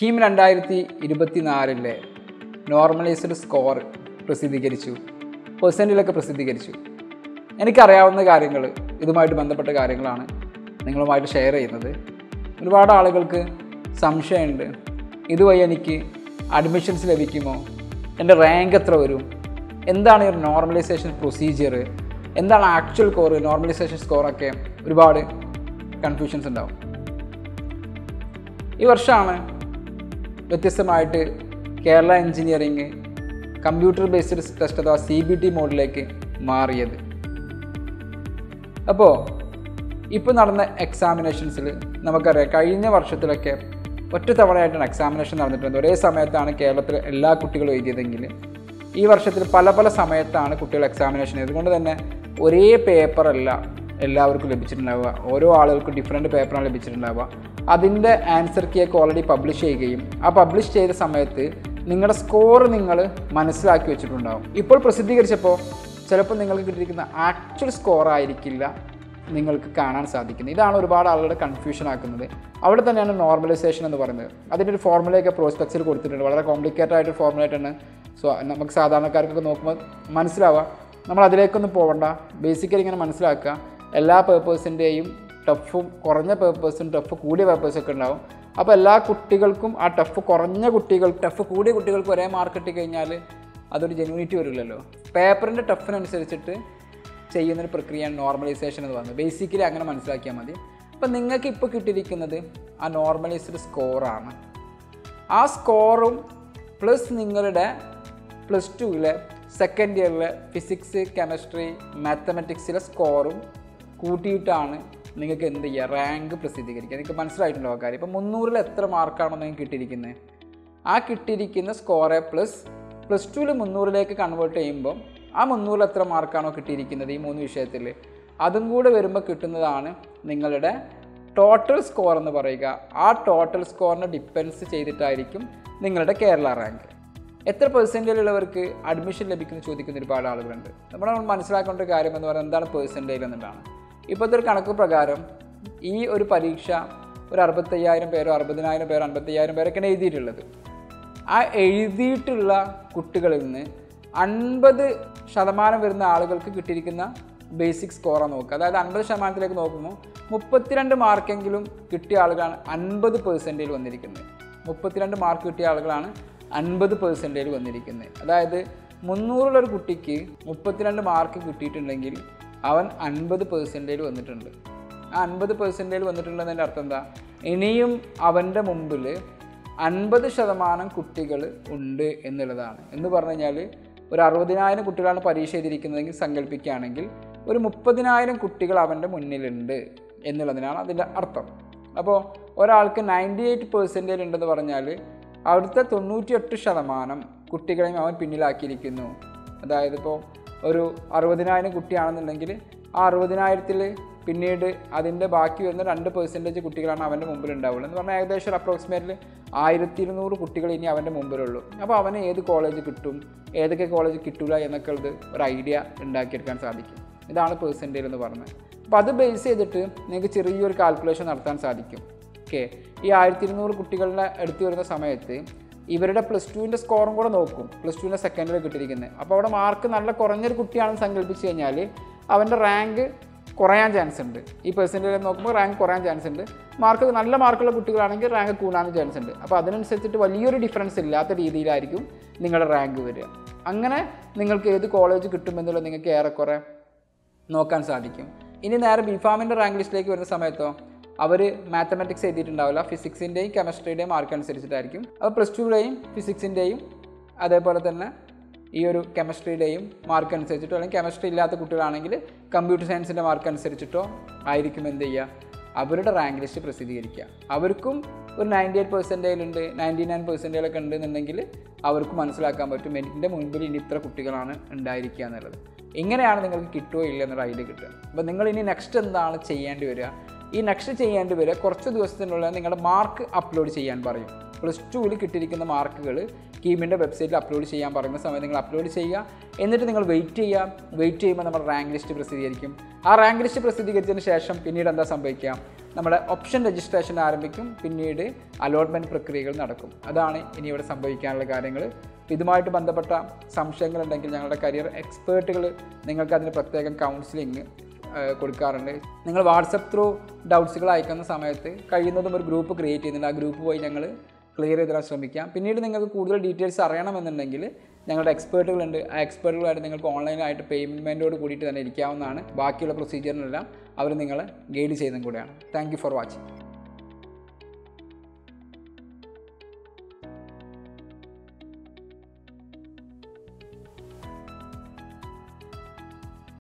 കീം രണ്ടായിരത്തി ഇരുപത്തി നാലിലെ normalised score പ്രസിദ്ധീകരിച്ചു പെർസെൻറ്റിലൊക്കെ പ്രസിദ്ധീകരിച്ചു എനിക്കറിയാവുന്ന കാര്യങ്ങൾ ഇതുമായിട്ട് ബന്ധപ്പെട്ട കാര്യങ്ങളാണ് നിങ്ങളുമായിട്ട് ഷെയർ ചെയ്യുന്നത് ഒരുപാട് ആളുകൾക്ക് സംശയമുണ്ട് ഇതുവഴി എനിക്ക് അഡ്മിഷൻസ് ലഭിക്കുമോ എൻ്റെ റാങ്ക് എത്ര വരും എന്താണ് ഈ ഒരു നോർമലൈസേഷൻ പ്രൊസീജിയർ എന്താണ് ആക്ച്വൽ സ്കോർ നോർമലൈസേഷൻ സ്കോറൊക്കെ ഒരുപാട് കൺഫ്യൂഷൻസ് ഉണ്ടാവും ഈ വർഷമാണ് വ്യത്യസ്തമായിട്ട് Kerala engineering computer based test അഥവാ സി ബി ടി മോഡിലേക്ക് മാറിയത് അപ്പോൾ ഇപ്പോൾ നടന്ന എക്സാമിനേഷൻസിൽ നമുക്കറിയാം കഴിഞ്ഞ വർഷത്തിലൊക്കെ ഒറ്റ തവണയായിട്ടാണ് എക്സാമിനേഷൻ നടന്നിട്ടുണ്ട് ഒരേ സമയത്താണ് കേരളത്തിലെ എല്ലാ കുട്ടികളും എഴുതിയതെങ്കിൽ ഈ വർഷത്തിൽ പല പല സമയത്താണ് കുട്ടികൾ എക്സാമിനേഷൻ അതുകൊണ്ട് തന്നെ ഒരേ പേപ്പറല്ല എല്ലാവർക്കും ലഭിച്ചിട്ടുണ്ടാവുക ഓരോ ആളുകൾക്കും ഡിഫറെൻറ്റ് പേപ്പറാണ് ലഭിച്ചിട്ടുണ്ടാവുക അതിൻ്റെ ആൻസർ കീയൊക്കെ ഓൾറെഡി പബ്ലിഷ് ചെയ്യുകയും ആ പബ്ലിഷ് ചെയ്ത സമയത്ത് നിങ്ങളുടെ സ്കോർ നിങ്ങൾ മനസ്സിലാക്കി വെച്ചിട്ടുണ്ടാവും ഇപ്പോൾ പ്രസിദ്ധീകരിച്ചപ്പോൾ ചിലപ്പോൾ നിങ്ങൾക്ക് കിട്ടിയിരിക്കുന്ന ആക്ച്വൽ സ്കോർ ആയിരിക്കില്ല നിങ്ങൾക്ക് കാണാൻ സാധിക്കുന്നത് ഇതാണ് ഒരുപാട് ആളുകളുടെ കൺഫ്യൂഷൻ ആക്കുന്നത് അവിടെ തന്നെയാണ് നോർമലൈസേഷൻ എന്ന് പറയുന്നത് അതിൻ്റെ ഒരു ഫോർമുലയൊക്കെ പ്രോസ്പെക്സിൽ കൊടുത്തിട്ടുണ്ട് വളരെ കോംപ്ലിക്കേറ്റഡ് ആയിട്ട് ഫോർമുലയായിട്ടാണ് സോ നമുക്ക് സാധാരണക്കാർക്കൊക്കെ നോക്കുമ്പോൾ മനസ്സിലാവുക നമ്മൾ അതിലേക്കൊന്നും പോകണ്ട ബേസിക്കലി ഇങ്ങനെ മനസ്സിലാക്കുക എല്ലാ പേപ്പേഴ്സിൻ്റെയും ടഫും കുറഞ്ഞ പേപ്പേഴ്സും ടഫ് കൂടിയ പേപ്പേഴ്സൊക്കെ ഉണ്ടാവും അപ്പോൾ എല്ലാ കുട്ടികൾക്കും ആ ടഫ് കുറഞ്ഞ കുട്ടികൾ ടഫ് കൂടിയ കുട്ടികൾക്ക് ഒരേ മാർക്ക് കിട്ടി കഴിഞ്ഞാൽ അതൊരു ജെന്യൂനിറ്റി വരില്ലല്ലോ പേപ്പറിൻ്റെ ടഫിനനുസരിച്ചിട്ട് ചെയ്യുന്നൊരു പ്രക്രിയയാണ് നോർമലൈസേഷൻ എന്ന് പറയുന്നത് ബേസിക്കലി അങ്ങനെ മനസ്സിലാക്കിയാൽ മതി അപ്പം നിങ്ങൾക്ക് ഇപ്പോൾ കിട്ടിയിരിക്കുന്നത് ആ നോർമലൈസ്ഡ് സ്കോറാണ് ആ സ്കോറും പ്ലസ് നിങ്ങളുടെ പ്ലസ് ടുവിലെ സെക്കൻഡ് ഇയറിലെ ഫിസിക്സ് കെമിസ്ട്രി മാത്തമെറ്റിക്സിലെ സ്കോറും കൂട്ടിയിട്ടാണ് നിങ്ങൾക്ക് എന്ത് ചെയ്യുക റാങ്ക് പ്രസിദ്ധീകരിക്കുക നിങ്ങൾക്ക് മനസ്സിലായിട്ടുണ്ടോ ആ കാര്യം ഇപ്പം മുന്നൂറിൽ എത്ര മാർക്കാണോ നിങ്ങൾക്ക് കിട്ടിയിരിക്കുന്നത് ആ കിട്ടിയിരിക്കുന്ന സ്കോറെ പ്ലസ് പ്ലസ് ടുവിൽ മുന്നൂറിലേക്ക് കൺവേർട്ട് ചെയ്യുമ്പോൾ ആ മുന്നൂറിൽ എത്ര മാർക്കാണോ കിട്ടിയിരിക്കുന്നത് ഈ മൂന്ന് വിഷയത്തിൽ അതും കൂടെ വരുമ്പോൾ കിട്ടുന്നതാണ് നിങ്ങളുടെ ടോട്ടൽ സ്കോർ എന്ന് പറയുക ആ ടോട്ടൽ സ്കോറിനെ ഡിപ്പെൻസ് ചെയ്തിട്ടായിരിക്കും നിങ്ങളുടെ കേരള റാങ്ക് എത്ര പെർസെൻറ്റേജ് ഉള്ളവർക്ക് അഡ്മിഷൻ ലഭിക്കുന്നു ചോദിക്കുന്ന ഒരുപാട് ആളുകളുണ്ട് നമ്മൾ നമ്മൾ മനസ്സിലാക്കേണ്ട ഒരു കാര്യം എന്ന് പറയുന്നത് എന്താണ് പെർസെൻറ്റേജ് എന്നുള്ളതാണ് ഇപ്പോഴത്തെ ഒരു കണക്ക് പ്രകാരം ഈ ഒരു പരീക്ഷ ഒരു അറുപത്തയ്യായിരം പേരോ അറുപതിനായിരം പേരോ അൻപത്തയ്യായിരം പേരൊക്കെയാണ് എഴുതിയിട്ടുള്ളത് ആ എഴുതിയിട്ടുള്ള കുട്ടികളിൽ നിന്ന് അൻപത് ശതമാനം വരുന്ന ആളുകൾക്ക് കിട്ടിയിരിക്കുന്ന ബേസിക് സ്കോറാണ് നോക്കുക അതായത് അൻപത് ശതമാനത്തിലേക്ക് നോക്കുമ്പോൾ മുപ്പത്തിരണ്ട് മാർക്കെങ്കിലും കിട്ടിയ ആളുകളാണ് അൻപത് പെർസെൻറ്റേജ് വന്നിരിക്കുന്നത് മുപ്പത്തിരണ്ട് മാർക്ക് കിട്ടിയ ആളുകളാണ് അൻപത് പെർസെൻറ്റേജ് വന്നിരിക്കുന്നത് അതായത് മുന്നൂറുള്ളൊരു കുട്ടിക്ക് മുപ്പത്തിരണ്ട് മാർക്ക് കിട്ടിയിട്ടുണ്ടെങ്കിൽ അവൻ അൻപത് പെർസെൻറ്റേജ് വന്നിട്ടുണ്ട് ആ അൻപത് പെർസെൻറ്റേജ് വന്നിട്ടുള്ളതിൻ്റെ അർത്ഥം എന്താ ഇനിയും അവൻ്റെ മുമ്പിൽ അൻപത് ശതമാനം കുട്ടികൾ ഉണ്ട് എന്നുള്ളതാണ് എന്ന് പറഞ്ഞു കഴിഞ്ഞാൽ ഒരു അറുപതിനായിരം കുട്ടികളാണ് പരീക്ഷ എഴുതിയിരിക്കുന്നതെങ്കിൽ സങ്കല്പിക്കുകയാണെങ്കിൽ ഒരു മുപ്പതിനായിരം കുട്ടികൾ അവൻ്റെ മുന്നിലുണ്ട് എന്നുള്ളതിനാണ് അതിൻ്റെ അർത്ഥം അപ്പോൾ ഒരാൾക്ക് നയൻറ്റി എയ്റ്റ് പെർസെൻറ്റേജ് ഉണ്ടെന്ന് പറഞ്ഞാൽ അവിടുത്തെ തൊണ്ണൂറ്റിയെട്ട് ശതമാനം കുട്ടികളെയും അവൻ പിന്നിലാക്കിയിരിക്കുന്നു അതായത് ഇപ്പോൾ ഒരു അറുപതിനായിരം കുട്ടിയാണെന്നുണ്ടെങ്കിൽ ആ അറുപതിനായിരത്തിൽ പിന്നീട് അതിൻ്റെ ബാക്കി വരുന്ന രണ്ട് പെർസെൻറ്റേജ് കുട്ടികളാണ് അവൻ്റെ മുമ്പിൽ ഉണ്ടാവുള്ളൂ എന്ന് പറഞ്ഞാൽ ഏകദേശം ഒരു അപ്രോക്സിമേറ്റ്ലി ആയിരത്തി ഇരുന്നൂറ് കുട്ടികൾ ഇനി അവൻ്റെ മുമ്പിലുള്ളൂ അപ്പോൾ അവന് ഏത് കോളേജ് കിട്ടും ഏതൊക്കെ കോളേജ് കിട്ടില്ല എന്നൊക്കെ ഉള്ളത് ഒരു ഐഡിയ ഉണ്ടാക്കിയെടുക്കാൻ സാധിക്കും ഇതാണ് പെർസെൻറ്റേജ് എന്ന് പറഞ്ഞത് അപ്പോൾ അത് ബേസ് ചെയ്തിട്ട് നിങ്ങൾക്ക് ചെറിയൊരു കാൽക്കുലേഷൻ നടത്താൻ സാധിക്കും ഓക്കെ ഈ ആയിരത്തി ഇരുന്നൂറ് കുട്ടികളുടെ അടുത്ത് വരുന്ന സമയത്ത് ഇവരുടെ പ്ലസ് ടുവിൻ്റെ സ്കോറും കൂടെ നോക്കും പ്ലസ് ടുവിൻ്റെ സെക്കൻഡിൽ കിട്ടിയിരിക്കുന്നത് അപ്പോൾ അവിടെ മാർക്ക് നല്ല കുറഞ്ഞൊരു കുട്ടിയാണെന്ന് സങ്കല്പിച്ച് കഴിഞ്ഞാൽ അവൻ്റെ റാങ്ക് കുറയാൻ ചാൻസ് ഉണ്ട് ഈ പെർസെൻറ്റേജ് നോക്കുമ്പോൾ റാങ്ക് കുറയാൻ ചാൻസ് ഉണ്ട് മാർക്ക് നല്ല മാർക്കുള്ള കുട്ടികളാണെങ്കിൽ റാങ്ക് കൂടാൻ ചാൻസ് ഉണ്ട് അപ്പോൾ അതിനനുസരിച്ചിട്ട് വലിയൊരു ഡിഫറൻസ് ഇല്ലാത്ത രീതിയിലായിരിക്കും നിങ്ങളുടെ റാങ്ക് വരിക അങ്ങനെ നിങ്ങൾക്ക് ഏത് കോളേജ് കിട്ടുമെന്നുള്ളത് നിങ്ങൾക്ക് ഏറെക്കുറെ നോക്കാൻ സാധിക്കും ഇനി നേരെ ബിഫാമിൻ്റെ റാങ്ക് ലിസ്റ്റിലേക്ക് വരുന്ന സമയത്തോ അവർ മാത്തമാറ്റിക്സ് എഴുതിയിട്ടുണ്ടാവില്ല ഫിസിക്സിൻ്റെയും കെമിസ്ട്രിയുടെയും മാർക്ക് അനുസരിച്ചിട്ടായിരിക്കും അപ്പോൾ പ്ലസ് ടുവിലെയും ഫിസിക്സിൻ്റെയും അതേപോലെ തന്നെ ഈ ഒരു കെമിസ്ട്രിയുടെയും മാർക്ക് അനുസരിച്ചിട്ടോ അല്ലെങ്കിൽ കെമിസ്ട്രി ഇല്ലാത്ത കുട്ടികളാണെങ്കിൽ കമ്പ്യൂട്ടർ സയൻസിൻ്റെ മാർക്ക് അനുസരിച്ചിട്ടോ ആയിരിക്കും എന്ത് ചെയ്യുക അവരുടെ റാങ്ക് ലിസ്റ്റ് പ്രസിദ്ധീകരിക്കുക അവർക്കും ഒരു നയൻറ്റി എയ്റ്റ് പെർസെൻറ്റേജ് ഉണ്ട് നയൻറ്റി നയൻ പെർസെൻറ്റേജ് ഒക്കെ ഉണ്ടെന്നുണ്ടെങ്കിൽ അവർക്ക് മനസ്സിലാക്കാൻ പറ്റും എൻ്റെ മുൻപിൽ ഇനി ഇത്ര കുട്ടികളാണ് ഉണ്ടായിരിക്കുക എന്നുള്ളത് ഇങ്ങനെയാണ് നിങ്ങൾക്ക് കിട്ടുമോ ഇല്ല എന്നൊരു ഐഡിയ കിട്ടുക അപ്പോൾ നിങ്ങൾ ഇനി നെക്സ്റ്റ് എന്താണ് ചെയ്യേണ്ടി വരിക ഈ നെക്സ്റ്റ് ചെയ്യേണ്ടി വരിക കുറച്ച് ദിവസത്തിനുള്ളിൽ നിങ്ങളുടെ മാർക്ക് അപ്ലോഡ് ചെയ്യാൻ പറയും പ്ലസ് ടുവിൽ കിട്ടിയിരിക്കുന്ന മാർക്കുകൾ കീമിൻ്റെ വെബ്സൈറ്റിൽ അപ്ലോഡ് ചെയ്യാൻ പറയുന്ന സമയത്ത് നിങ്ങൾ അപ്ലോഡ് ചെയ്യുക എന്നിട്ട് നിങ്ങൾ വെയിറ്റ് ചെയ്യുക വെയിറ്റ് ചെയ്യുമ്പോൾ നമ്മുടെ റാങ്ക് ലിസ്റ്റ് പ്രസിദ്ധീകരിക്കും ആ റാങ്ക് ലിസ്റ്റ് പ്രസിദ്ധീകരിച്ചതിന് ശേഷം പിന്നീട് എന്താ സംഭവിക്കുക നമ്മുടെ ഓപ്ഷൻ രജിസ്ട്രേഷൻ ആരംഭിക്കും പിന്നീട് അലോട്ട്മെൻറ്റ് പ്രക്രിയകൾ നടക്കും അതാണ് ഇനി ഇവിടെ സംഭവിക്കാനുള്ള കാര്യങ്ങൾ ഇതുമായിട്ട് ബന്ധപ്പെട്ട സംശയങ്ങളുണ്ടെങ്കിൽ ഞങ്ങളുടെ കരിയർ എക്സ്പേർട്ടുകൾ നിങ്ങൾക്ക് അതിന് പ്രത്യേകം കൗൺസിലിംഗ് കൊടുക്കാറുണ്ട് നിങ്ങൾ വാട്സപ്പ് ത്രൂ ഡൗട്ട്സുകൾ അയക്കുന്ന സമയത്ത് കഴിയുന്നതും ഒരു ഗ്രൂപ്പ് ക്രിയേറ്റ് ചെയ്യുന്നുണ്ട് ആ ഗ്രൂപ്പ് പോയി ഞങ്ങൾ ക്ലിയർ ചെയ്ത് തരാൻ ശ്രമിക്കാം പിന്നീട് നിങ്ങൾക്ക് കൂടുതൽ ഡീറ്റെയിൽസ് അറിയണമെന്നുണ്ടെങ്കിൽ ഞങ്ങളുടെ എക്സ്പേർട്ടുകളുണ്ട് ആ എക്സ്പേർട്ടുകളായിട്ട് നിങ്ങൾക്ക് ഓൺലൈനായിട്ട് പേയ്മെൻറ്റോട് കൂടിയിട്ട് തന്നെ ഇരിക്കാവുന്നതാണ് ബാക്കിയുള്ള പ്രൊസീജിയറിനെല്ലാം അവർ നിങ്ങളെ ഗൈഡ് ചെയ്യുന്നതും കൂടെയാണ് താങ്ക് യു ഫോർ വാച്ചിങ്